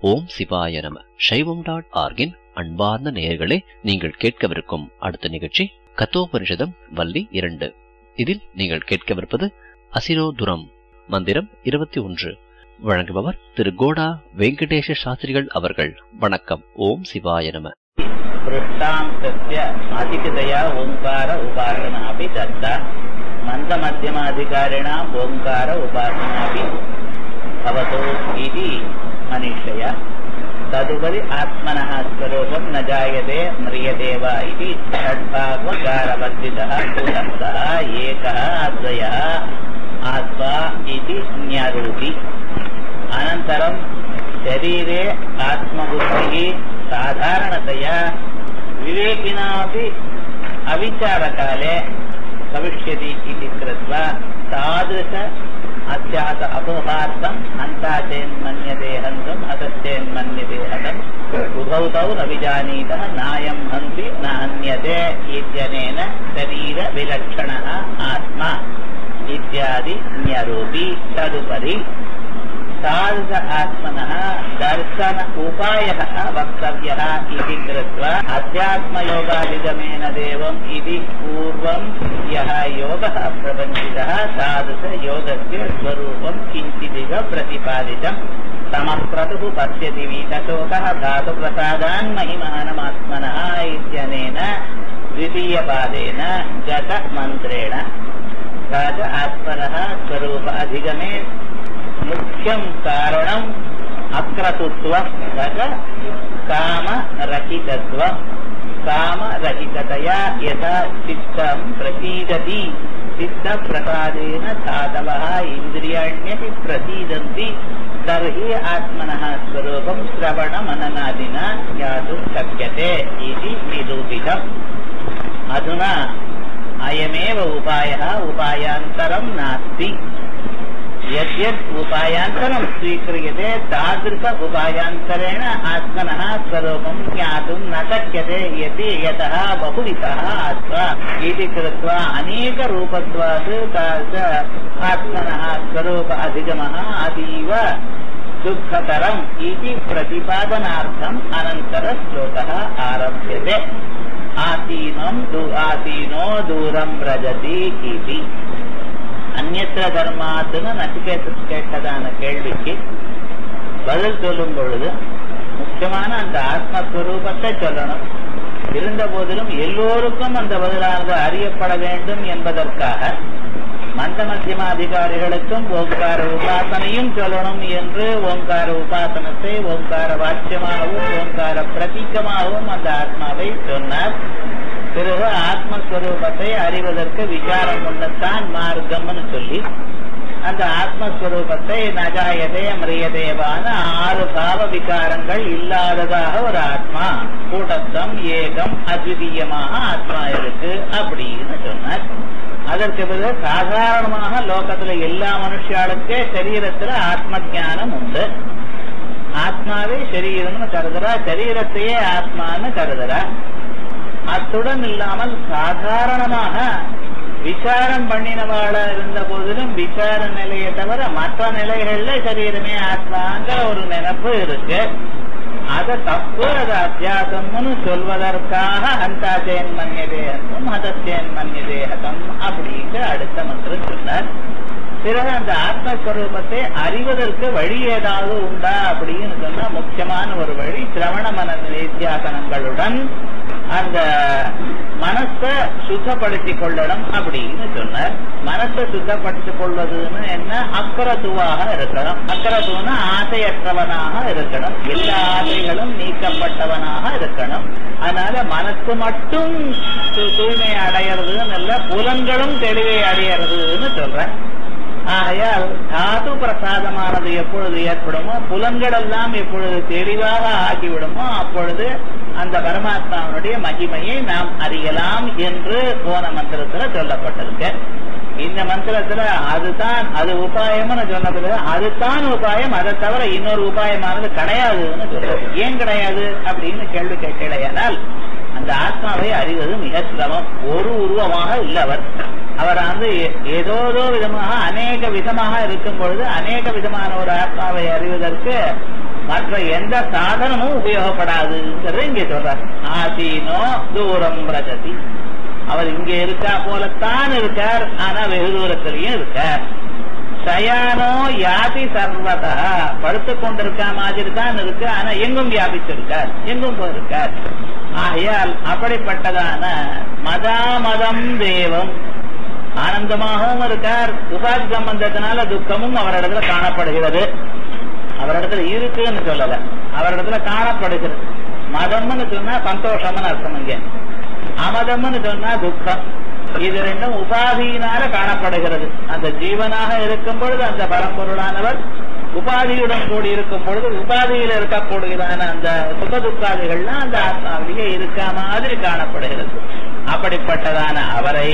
ஓம் சிவாய நம சைவம் டாட் ஆர்கின் அன்பார்ந்த நேயர்களே நீங்கள் கேட்கவிருக்கும் அடுத்த நிகழ்ச்சி கத்தோபனிஷதம் வள்ளி இரண்டு இதில் நீங்கள் கேட்கவிருப்பது அசிரோதுரம் மந்திரம் இருபத்தி ஒன்று வழங்குபவர் திரு கோடா வெங்கடேஷ சாஸ்திரிகள் அவர்கள் வணக்கம் ஓம் சிவாய நம पृष्ठान्तस्य अधिकतया ओङ्कार उपासनापि दत्ता मन्दमध्यमाधिकारिणाम् ओङ्कार उपासनापि भवतु इति मनीषया तदुपरि आत्मनः स्वरूपं न जायते म्रियते वा इति षड्भागवकारवर्जितः कूटस्थः एकः अद्वयः आत्मा इति न्यरूपि अनन्तरं शरीरे आत्मबुद्धिः साधारणतया विवेकिनापि अविचारकाले भविष्यति इति कृत्वा तादृश अस्यात् अपोहार्थम् अन्ताचेन्मन्यते हन्तुम् अतश्चेन्मन्यते हतम् उभौ तौ न विजानीतः नायम् हन्ति न हन्यते इत्यनेन शरीरविलक्षणः आत्मा इत्यादि न्यरूपी तदुपरि तादृश आत्मनः दर्शन उपायः वक्तव्यः इति कृत्वा अध्यात्मयोगाधिगमेन देवम् इति पूर्वं यः योगः प्रपञ्चितः तादृशयोगस्य स्वरूपं किञ्चिदिव प्रतिपादितम् समक्रतुः पश्यति वीतशोकः धातुप्रसादान् महिमानमात्मनः इत्यनेन द्वितीयपादेन गतमन्त्रेण स च आत्मनः स्वरूप अधिगमे मुख्यं कारणम् अक्रतुत्वं तत् कामरहितत्वम् कामरहिततया यथा चित्तं प्रसीदति चित्तप्रसादेन धातवः इन्द्रियाण्यपि प्रसीदन्ति तर्हि आत्मनः स्वरूपं श्रवणमननादिना ज्ञातुं शक्यते इति निरूपितम् अधुना अयमेव उपायः उपायान्तरं नास्ति यद्यत् उपायान्तरं स्वीक्रियते तादृश उपायान्तरेण आत्मनः स्वरूपं ज्ञातुं न शक्यते यदि यतः बहुविधः आत्मा इति कृत्वा अनेकरूपत्वात् तादृश आत्मनः स्वरूप अधिगमः अतीव दुःखतरम् इति प्रतिपादनार्थम् अनन्तरश्लोकः आरभ्यते आसीनं दू आसीनो दूरं व्रजति इति அந்நத்திர தர்மாத்துன்னு நச்சிகேத்து கேட்டதான கேள்விக்கு பதில் சொல்லும் பொழுது முக்கியமான அந்த ஆத்மஸ்வரூபத்தை சொல்லணும் இருந்த போதிலும் எல்லோருக்கும் அந்த பதிலானது அறியப்பட வேண்டும் என்பதற்காக மந்த மத்தியம அதிகாரிகளுக்கும் ஓங்கார உபாசனையும் சொல்லணும் என்று ஓங்கார உபாசனத்தை ஓங்கார வாக்கியமாகவும் ஓங்கார பிரதீகமாகவும் அந்த ஆத்மாவை சொன்னார் பிறகு ஆத்மஸ்வரூபத்தை அறிவதற்கு விசாரம் கொண்டத்தான் மார்க்கம்னு சொல்லி அந்த ஆத்மஸ்வரூபத்தை நஜாயதே மிரியதேவான ஆறு பாவ விகாரங்கள் இல்லாததாக ஒரு ஆத்மா கூட்டத்தம் ஏகம் அத்விதீயமாக ஆத்மா இருக்கு அப்படின்னு சொன்னார் அதற்கு பிறகு சாதாரணமாக லோகத்துல எல்லா மனுஷாளுக்கே சரீரத்துல ஆத்ம ஜானம் உண்டு ஆத்மாவே சரீரம்னு கருதுறா சரீரத்தையே ஆத்மான்னு கருதுறா அத்துடன் இல்லாமல் சாதாரணமாக விசாரம் பண்ணினவாள இருந்த போதிலும் விசார நிலையை தவிர மற்ற நிலைகள்ல சரீரமே ஆத்மாங்கிற ஒரு நினைப்பு இருக்கு அத தப்பு அது அத்தியாசம்னு சொல்வதற்காக ஹந்தாச்சேன் மன்யதேகம் ஹதச்சேன் மன்யதேகம் அப்படிங்கிற அடுத்த மந்திரம் சொன்னார் பிறகு அந்த ஆத்மஸ்வரூபத்தை அறிவதற்கு வழி ஏதாவது உண்டா அப்படின்னு சொன்னா முக்கியமான ஒரு வழி சிரவண மன நித்தியாசனங்களுடன் அந்த மனசை சுத்தப்படுத்திக் கொள்ளணும் அப்படின்னு சொன்னார் மனசை சுத்தப்படுத்திக் கொள்வதுன்னு என்ன அக்கரத்துவாக இருக்கணும் அக்கரத்துவனா ஆசையற்றவனாக இருக்கணும் எல்லா ஆசைகளும் நீக்கப்பட்டவனாக இருக்கணும் அதனால மனசு மட்டும் தூய்மை அடையிறதுன்னு இல்ல புலன்களும் தெளிவை அடையிறதுன்னு சொல்றேன் ஆகையால் தாது பிரசாதமானது எப்பொழுது ஏற்படுமோ புலன்கள் எல்லாம் எப்பொழுது தெளிவாக ஆகிவிடுமோ அப்பொழுது அந்த பரமாத்மாவுடைய மகிமையை நாம் அறியலாம் என்று போன மந்திரத்துல சொல்லப்பட்டிருக்கு இந்த மந்திரத்துல அதுதான் அது உபாயம்னு சொன்னதுல அதுதான் உபாயம் அதை தவிர இன்னொரு உபாயமானது கிடையாதுன்னு சொல்றது ஏன் கிடையாது அப்படின்னு கேள்வி கேட்கலையானால் அந்த ஆத்மாவை அறிவது மிக சிரமம் ஒரு உருவமாக இல்லவர் அவர் வந்து ஏதோதோ விதமாக அநேக விதமாக இருக்கும் பொழுது அநேக விதமான ஒரு ஆத்மாவை அறிவதற்கு மற்ற எந்த சாதனமும் உபயோகப்படாதுங்கிறது இங்கே சொல்றார் ஆசீனோ தூரம் பிரகதி அவர் இங்க இருக்கா போலத்தான் இருக்கார் ஆனா வெகு தூரத்திலையும் இருக்கார் சயானோ யாதி சர்வதா படுத்து கொண்டிருக்க மாதிரி தான் இருக்கு ஆனா எங்கும் வியாபிச்சிருக்கார் எங்கும் போயிருக்கார் ஆகையால் அப்படிப்பட்டதான மதாமதம் தேவம் ஆனந்தமாகவும் இருக்கார் உபாதி சம்பந்தத்தினால துக்கமும் அவரிடத்துல காணப்படுகிறது அவரிடத்துல இருக்குன்னு சொல்லல அவரிடத்துல காணப்படுகிறது மதம்னு சொன்னா சந்தோஷம்னு அர்த்தம் இங்க அமதம்னு சொன்னா துக்கம் இது ரெண்டும் உபாதியினால காணப்படுகிறது அந்த ஜீவனாக இருக்கும் பொழுது அந்த பரம்பொருளானவர் உபாதியுடன் கூடி இருக்கும் பொழுது உபாதியில் இருக்கக்கூடியதான அந்த சுக துக்காதிகள்லாம் அந்த ஆத்மாவிலேயே இருக்க மாதிரி காணப்படுகிறது அப்படிப்பட்டதான அவரை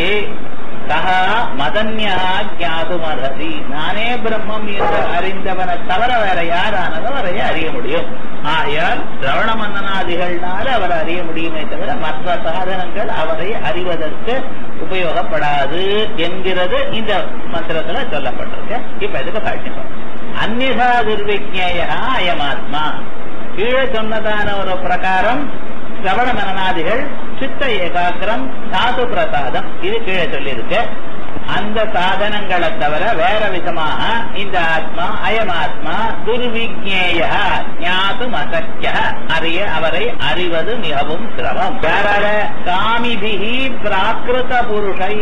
சகா மதன்யா ஜாதும் அர்ஹதி நானே பிரம்மம் என்று அறிந்தவனை தவிர வேற யாரானதோ அவரை அறிய முடியும் ஆகையால் சிரவண மன்னனாதிகள்னால அவரை அறிய முடியுமே தவிர மற்ற சாதனங்கள் அவரை அறிவதற்கு உபயோகப்படாது என்கிறது இந்த மந்திரத்துல சொல்லப்பட்டிருக்கு இப்ப இதுக்கு பாட்டிப்போம் அந்நிசா துர்விஜேயா அயமாத்மா கீழே சொன்னதான ஒரு பிரகாரம் சிரவண மனநாதிகள் சித்த ஏகாகிரம் தாது பிரசாதம் இது கீழே சொல்லியிருக்கு அந்த சாதனங்களை தவிர வேற விதமாக இந்த ஆத்மா அயமாத்மா துர்விஜேய ஞாது அசக்கிய அறிய அவரை அறிவது மிகவும் சிரமம் வேற காமிபிகி பிராகிருத புருஷை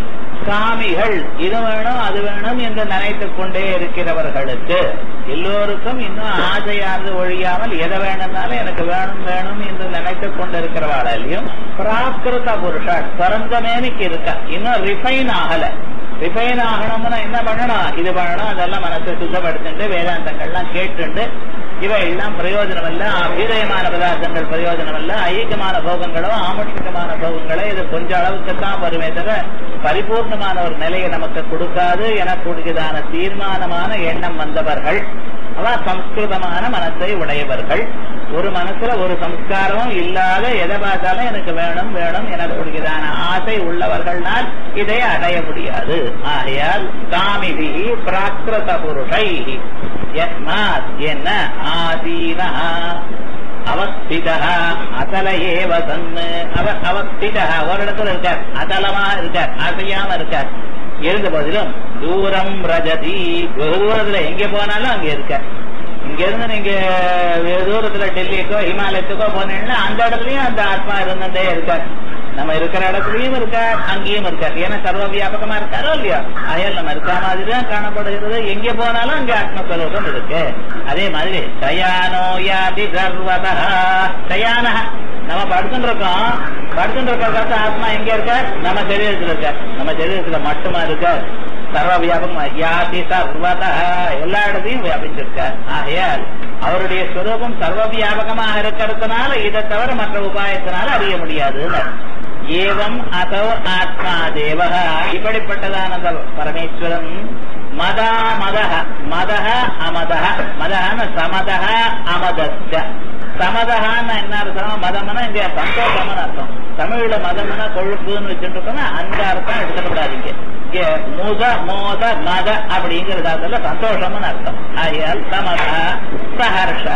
காமிகள் இது வேணும் அது வேணும் என்று நினைத்துக் கொண்டே இருக்கிறவர்களுக்கு எல்லோருக்கும் இன்னும் ஆசையானது ஒழியாமல் எதை வேணும்னாலும் எனக்கு வேணும் வேணும் என்று நினைத்துக் கொண்டிருக்கிறவாளையும் பிராகிருத புருஷன் பிறந்தமேனிக்கு இருக்க இன்னும் ரிஃபைன் ஆகல ரிஃபைன் ஆகணும்னா என்ன பண்ணணும் இது பண்ணணும் அதெல்லாம் மனசை சுத்தப்படுத்திட்டு வேதாந்தங்கள்லாம் கேட்டுண்டு இவை எல்லாம் பிரயோஜனம் இல்ல அபிதயமான பதார்த்தங்கள் பிரயோஜனம் இல்ல ஐக்கியமான போகங்களோ ஆமுஷ்மிகமான போகங்களோ இது கொஞ்ச அளவுக்கு தான் வருமே தவிர பரிபூர்ணமான ஒரு நிலையை நமக்கு கொடுக்காது எனக்கூடியதான தீர்மானமான எண்ணம் வந்தவர்கள் அவ சம்ஸ்கிருதமான மனத்தை உடையவர்கள் ஒரு மனசுல ஒரு சம்ஸ்காரமும் இல்லாத எதை பார்த்தாலும் எனக்கு வேணும் வேணும் எனக்கூடியதான ஆசை உள்ளவர்கள்னால் இதை அடைய முடியாது ஆகையால் காமிதி பிராகிருத புருஷை யஸ்மாத் என்ன ஆதீனா அவஸ்தித அசல ஏவ தன்னு அவர் அவஸ்தித ஒரு இடத்துல இருக்கார் அசலமா இருக்கார் அசையாம இருக்கார் இருந்த போதிலும் தூரம் ரஜதி வெகு தூரத்துல எங்க போனாலும் அங்க இருக்கார் இங்க இருந்து நீங்க வெகு தூரத்துல டெல்லிக்கோ ஹிமாலயத்துக்கோ போனீங்கன்னா அந்த இடத்துலயும் அந்த ஆத்மா இருந்துட்டே இருக்கார் நம்ம இருக்கிற இடத்துலயும் இருக்கார் அங்கேயும் இருக்கார் ஏன்னா சர்வ வியாபகமா இருக்காரோ இல்லையா அயல் நம்ம இருக்க மாதிரி தான் காணப்படுகிறது எங்க போனாலும் அங்க ஆத்மஸ்வரூபம் இருக்கு அதே மாதிரி சயானோ யாதி சர்வதா சயான நம்ம படுத்துட்டு இருக்கோம் படுத்துட்டு இருக்கிற காலத்து ஆத்மா எங்க இருக்க நம்ம சரீரத்துல இருக்க நம்ம சரீரத்துல மட்டுமா இருக்க சர்வ வியாபகமா யாதி சர்வதா எல்லா இடத்தையும் வியாபிச்சிருக்க ஆகையால் அவருடைய ஸ்வரூபம் சர்வ வியாபகமாக இருக்கிறதுனால இதை தவிர மற்ற உபாயத்தினால அறிய முடியாதுன்னு ஏவம் அதோ ஆத்மா தேவக இப்படிப்பட்டதான அந்த பரமேஸ்வரன் மதா மதஹ மதஹ அமதஹ மதஹன சமதஹ அமதஸ்ட சமதஹான்னு என்ன அர்த்தம் மதம்னா இங்க சந்தோஷம்னு அர்த்தம் தமிழ்ல மதம்னா கொழுப்புன்னு வச்சுட்டு இருக்கோம்னா அந்த அர்த்தம் எடுத்துக்கூடாதீங்க இங்க முத மோத மத அப்படிங்கிறது அதுல சந்தோஷம்னு அர்த்தம் ஆகையால் சமத சஹர்ஷ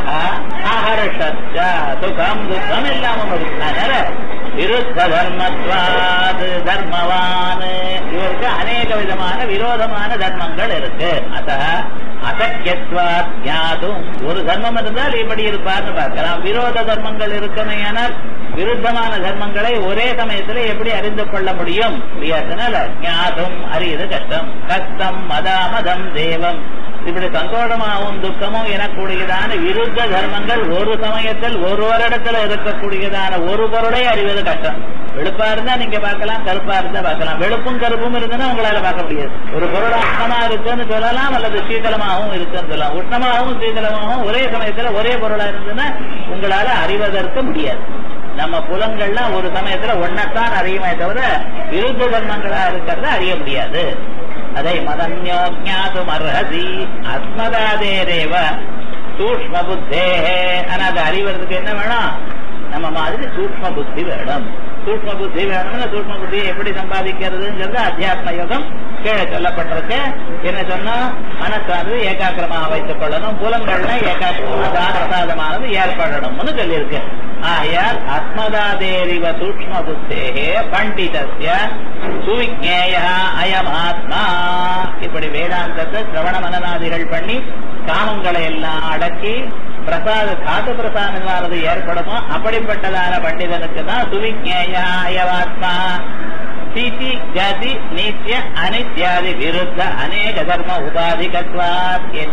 அஹர்ஷ சுகம் துக்கம் எல்லாமும் இருக்கு அதனால விருத்த தர்மத்வாது தர்மவான் இவருக்கு அநேக விதமான விரோதமான தர்மங்கள் இருக்கு அத அசக்கியத்வாத் ஞாதும் ஒரு தர்மம் இருந்தால் இப்படி இருப்பார்னு பார்க்கலாம் விரோத தர்மங்கள் இருக்குமையானால் விருத்தமான தர்மங்களை ஒரே சமயத்துல எப்படி அறிந்து கொள்ள முடியும் முடியாதனால ஞாதும் அறியது கஷ்டம் கஷ்டம் மதாமதம் தேவம் இப்படி சந்தோஷமாகவும் துக்கமும் எனக்கூடியதான விருத்த தர்மங்கள் ஒரு சமயத்தில் ஒரு வருடத்துல இருக்கக்கூடியதான ஒரு பொருளை அறிவது கஷ்டம் வெளுப்பா இருந்தா நீங்க பார்க்கலாம் கருப்பா இருந்தா பார்க்கலாம் வெளுப்பும் கருப்பும் இருந்ததுன்னா உங்களால பார்க்க முடியாது ஒரு பொருள் உஷ்ணமா இருக்குன்னு சொல்லலாம் அல்லது சீதளமாகவும் இருக்குன்னு சொல்லலாம் உஷ்ணமாகவும் சீதளமாகவும் ஒரே சமயத்துல ஒரே பொருளா இருந்ததுன்னா உங்களால அறிவதற்கு முடியாது நம்ம புலங்கள்லாம் ஒரு சமயத்துல ஒன்னத்தான் அறியுமே தவிர விருத்த தர்மங்களா இருக்கிறத அறிய முடியாது அதை மதன்யோ ஜாதும் அர்ஹசி அஸ்மதாதேரேவ சூக்ம புத்தே ஆனா அதை அறிவதற்கு என்ன வேணும் நம்ம மாதிரி சூக்ம புத்தி வேணும் சூக்ம புத்தி வேணும்னா சூக்ம புத்தியை எப்படி சம்பாதிக்கிறதுங்கிறது அத்தியாத்ம யோகம் கீழே சொல்லப்பட்டிருக்கு என்ன சொன்னா மனசானது ஏகாக்கிரமாக வைத்துக் கொள்ளணும் புலங்கள்ல ஏகாக்கிரமாக பிரசாதமானது ஏற்படணும்னு சொல்லியிருக்கு ஆகையால் அஸ்மதாதேரிவ சூக்ம புத்தேகே பண்டிதஸ்ய சுவிஜேய அயமாத்மா இப்படி வேதாந்தத்தை சிரவண மனநாதிகள் பண்ணி காமங்களை எல்லாம் அடக்கி பிரசாத தாத்து பிரசாதமானது ஏற்படுமோ அப்படிப்பட்டதான பண்டிதனுக்கு தான் சுவிஜேய அயமாத்மா ஸ்திதி கதி நித்திய அனித்யாதி விருத்த அநேக தர்ம உபாதிகத்வாத் என்ன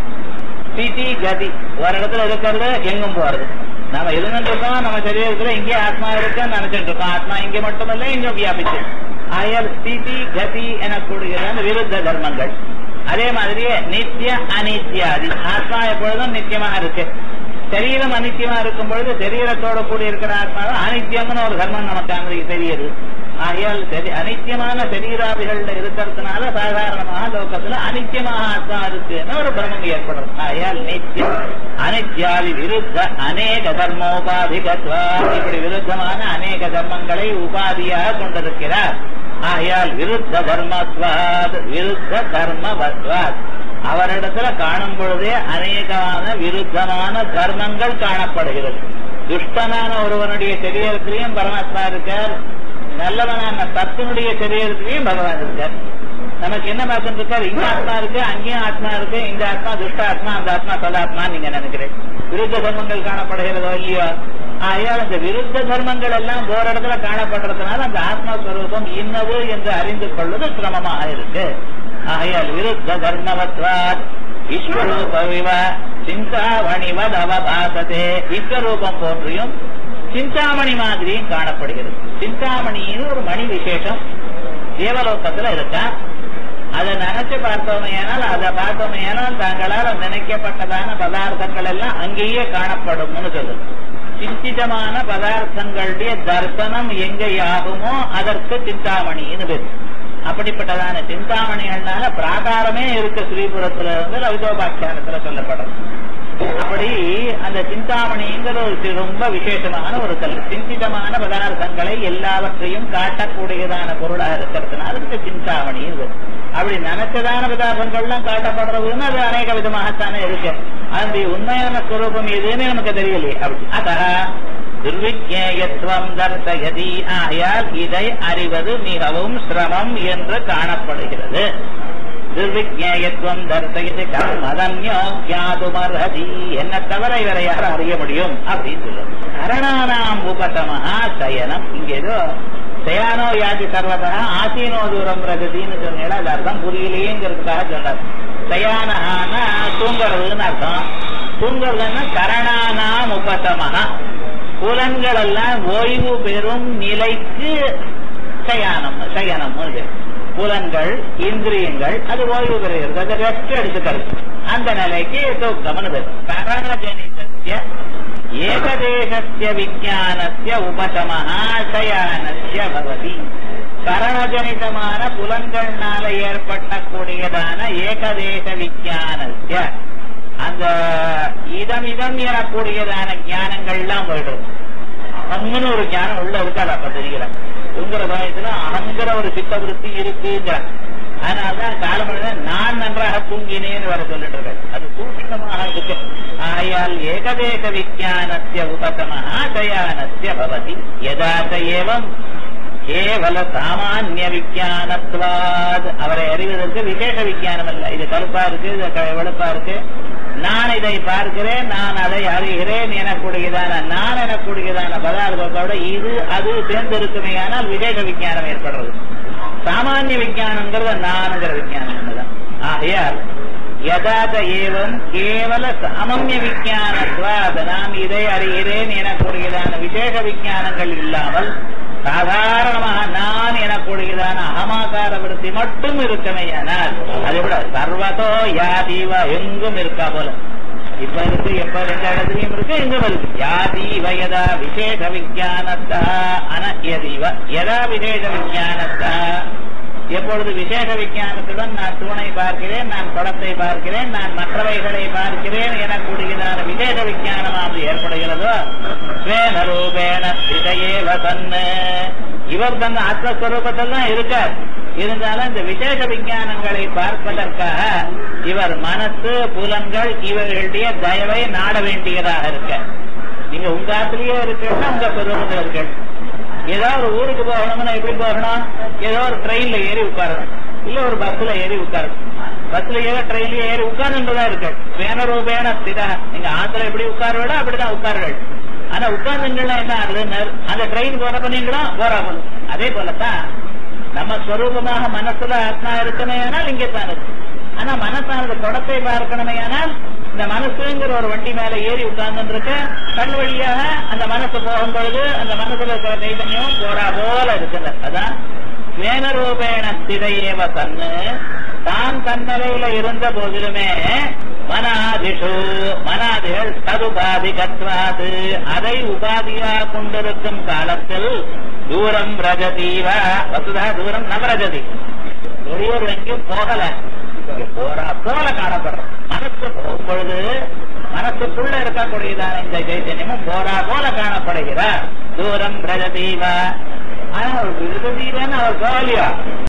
ஸ்திதி கதி ஒரு இடத்துல இருக்கிறது எங்கும் போறது நாம இருந்துட்டு இருக்கோம் நம்ம சரீரத்துல இங்கே ஆத்மா இருக்குன்னு நினைச்சிட்டு இருக்கோம் ஆத்மா இங்கே மட்டுமல்ல இங்கும் வியாபிச்சு ஆயால் ஸ்திதி கதி எனக்கூடிய அந்த விருத்த தர்மங்கள் அதே மாதிரியே நித்திய அனித்யாதி ஆத்மா எப்பொழுதும் நித்தியமாக இருக்கு சரீரம் அனித்தியமா இருக்கும் பொழுது சரீரத்தோட கூடி இருக்கிற ஆத்மா அனித்தியம்னு ஒரு தர்மம் நமக்கு அன்றைக்கு தெரியுது ஆகையால் சரி அனித்தியமான சரீராதிகள் இருக்கிறதுனால சாதாரணமாக லோகத்துல அனித்தியமாக ஆத்மா இருக்குன்னு ஒரு பிரமம் ஏற்படும் ஆகையால் நித்தியம் அனித்யாதி விருத்த அநேக தர்மோபாதிகத்வா இப்படி விருத்தமான அநேக தர்மங்களை உபாதியாக கொண்டிருக்கிறார் ஆகையால் விருத்த தர்மத்வாத் விருத்த தர்மவத்வாத் அவரிடத்துல காணும் பொழுதே அநேகமான விருத்தமான தர்மங்கள் காணப்படுகிறது துஷ்டனான ஒருவனுடைய சரீரத்திலையும் பரமாத்மா இருக்கார் நல்லவனான சத்தினுடைய சரீரத்திலையும் பகவான் இருக்கார் நமக்கு என்ன பார்த்துட்டு இருக்கார் இங்க ஆத்மா இருக்கு அங்கேயும் ஆத்மா இருக்கு இந்த ஆத்மா துஷ்ட ஆத்மா அந்த ஆத்மா சதாத்மா நீங்க நினைக்கிறேன் விருத்த தர்மங்கள் காணப்படுகிறதோ இல்லையோ ஆகையால் அந்த விருத்த தர்மங்கள் எல்லாம் ஒரு இடத்துல காணப்படுறதுனால அந்த ஆத்மஸ்வரூபம் இன்னது என்று அறிந்து கொள்வது சிரமமாக இருக்கு ஆகையால் விருத்த தர்மவத்வாத் விஸ்வரூபவிவ சிந்தாவணிவத் அவபாசதே விஸ்வரூபம் போன்றியும் சிந்தாமணி மாதிரியும் காணப்படுகிறது சிந்தாமணின்னு ஒரு மணி விசேஷம் தேவலோகத்துல இருக்கா அதை நினைச்சு பார்த்தோமையானால் அதை பார்த்தோமையானால் தாங்களால் நினைக்கப்பட்டதான பதார்த்தங்கள் எல்லாம் அங்கேயே காணப்படும்னு சொல்லுது சிந்திதமான பதார்த்தங்களுடைய தர்சனம் எங்கே ஆகுமோ அதற்கு சிந்தாமணின்னு பேரு அப்படிப்பட்டதான சிந்தாமணிகள்னால பிராகாரமே இருக்கு ஸ்ரீபுரத்துல இருந்து ரவிதோபாக்கியானத்துல சொல்லப்படுறது அப்படி அந்த சிந்தாமணிங்கிற ஒரு ரொம்ப விசேஷமான ஒரு கல் சிந்திதமான பதார்த்தங்களை எல்லாவற்றையும் காட்டக்கூடியதான பொருளாக இருக்கிறதுனால அதுக்கு சிந்தாமணி இது அப்படி நினைச்சதான பதார்த்தங்கள்லாம் காட்டப்படுறதுன்னு அது அநேக விதமாகத்தானே இருக்கு அதனுடைய உண்மையான ஸ்வரூபம் எதுன்னு நமக்கு தெரியலையே அப்படி அத துர்விஜேயத்துவம் தர்சயதி ஆயால் இதை அறிவது மிகவும் சிரமம் என்று காணப்படுகிறது துர்விஜேயத்துவம் தர்சயதி கர்மதன்யோ ஜாதுமர்ஹதி என்ன தவிர இவரை யாரும் அறிய முடியும் அப்படின்னு சொல்லுது கரணானாம் உபசமஹா சயனம் இங்க ஏதோ சயானோ யாதி சர்வதா ஆசீனோ தூரம் ரகதின்னு சொன்னீங்களா அது அர்த்தம் புரியலையேங்கிறதுக்காக சொல்றாரு சயானஹானா தூங்குறதுன்னு அர்த்தம் தூங்குறதுன்னா கரணானாம் உபசமஹா புலன்கள் எல்லாம் ஓய்வு பெறும் நிலைக்கு சயானம் சயனம் புலன்கள் இந்திரியங்கள் அது ஓய்வு பெறுகிறது அது ரெஸ்ட் எடுத்துக்கிறது அந்த நிலைக்கு தூக்கம்னு பேர் கரணஜனிதஸ்ய ஏகதேசஸ்ய விஜானஸ்ய உபசமஹா சயானஸ்ய பவதி கரணஜனிதமான புலன்கள்னால ஏற்பட்டக்கூடியதான ஏகதேச விஜானஸ்ய அந்த இதம் இதம் எனக்கூடியதான ஞானங்கள்லாம் போயிடுது அகம்னு ஒரு ஞானம் உள்ள இருக்காது அப்ப தெரியல தூங்குற சமயத்துல அகங்கிற ஒரு சித்தவருத்தி இருக்குங்கிற அதனாலதான் காலமழை நான் நன்றாக தூங்கினேன்னு வர சொல்லிட்டு இருக்காரு அது சூக்ஷமாக இருக்கு ஆயால் ஏகதேச விஜானஸ்ய உபசமஹா தயானஸ்ய பவதி யதாச ஏவம் கேவல சாமானிய விஜயானத்வாத் அவரை அறிவதற்கு விசேஷ விஜயானம் அல்ல இது கருப்பா இருக்கு இது க- வெளுப்பா இருக்கு நான் இதை பார்க்கிறேன் நான் அதை அறிகிறேன் எனக்கூடியதான நான் எனக்கூடியதான பதார்த்தத்தோட இது அது சேர்ந்திருக்குமே ஆனால் விசேஷ விஜயானம் ஏற்படுறது சாமானிய விஜயானங்கிறது நானுங்கிற விஜயானம் ஒண்ணுதான் ஆகையால் யதாத ஏவம் கேவல சாமானிய விஜயானத்வாத் நான் இதை அறிகிறேன் எனக்கூடியதான விசேஷ விஜயானங்கள் இல்லாமல் சாதாரணமாக நான் எனக்கூடியதான அகமாகார விருத்தி மட்டும் இருக்கமையானால் அதை விட சர்வதோ யாதீவ எங்கும் இருக்கா போல இப்ப இருக்கு எப்ப ரெண்டு இடத்துலயும் இருக்கு எங்கும் இருக்கு யாதீவ யதா விசேஷ விஜயானத்தா அனயதீவ யதா விசேஷ விஜயானத்தா எப்பொழுது விசேஷ விஞ்ஞானத்துடன் நான் தூணை பார்க்கிறேன் நான் குடத்தை பார்க்கிறேன் நான் மற்றவைகளை பார்க்கிறேன் எனக்கூடியதான விசேஷ விஞ்ஞானமானது ஏற்படுகிறதோ ஸ்வேன ரூபேண ஸ்திதையே வசன்னு இவர் தன் ஆத்மஸ்வரூபத்தில் தான் இருக்கார் இருந்தாலும் இந்த விசேஷ விஞ்ஞானங்களை பார்ப்பதற்காக இவர் மனசு புலன்கள் இவர்களுடைய தயவை நாட வேண்டியதாக இருக்க நீங்க உங்க ஆத்திலேயே இருக்கா உங்க பெருமத்தில் இருக்கேன் ஏதோ ஒரு ஊருக்கு போகணும்னா எப்படி போகணும் ஏதோ ஒரு ட்ரெயின்ல ஏறி உட்காரணும் இல்ல ஒரு பஸ்ல ஏறி உட்காரணும் பஸ்ல ஏற ட்ரெயின்ல ஏறி உட்கார்ந்துதான் இருக்கு வேன ரூபேன ஸ்திதா நீங்க ஆந்திர எப்படி உட்கார விட அப்படிதான் உட்கார்கள் ஆனா உட்கார்ந்துங்களா என்ன ஆகுதுன்னு அந்த ட்ரெயின் போறப்ப நீங்களும் போறாமல் அதே போலத்தான் நம்ம ஸ்வரூபமாக மனசுல ஆத்மா இருக்கணும் ஆனால் இங்கே தான் இருக்கு ஆனா மனசானது குடத்தை பார்க்கணுமே ஆனால் இந்த மனசுங்கிற ஒரு வண்டி மேல ஏறி உட்கார்ந்து இருக்க கண் வழியாக அந்த மனசு போகும் பொழுது அந்த மனசுல இருக்கிற தைதன்யம் போறா போல இருக்குது அதான் ஸ்வேனரூபேண ஸ்திதையேவ தன்னு தான் தன்னலையில இருந்த போதிலுமே மனாதிஷு மனாதிகள் ததுபாதி கத்வாது அதை உபாதியா கொண்டிருக்கும் காலத்தில் தூரம் ரஜதீவ வசுதா தூரம் நவரஜதி வெளியூர் எங்கேயும் போகல இங்க போறா போல காணப்படுறோம் மனசு போகும் பொழுது மனசுக்குள்ள இருக்கக்கூடியதான இந்த சைத்தன்யமும் போரா போல காணப்படுகிறார் தூரம் பிரஜதீவ ஆனா அவர் விருதீரன்னு அவர் போகலையா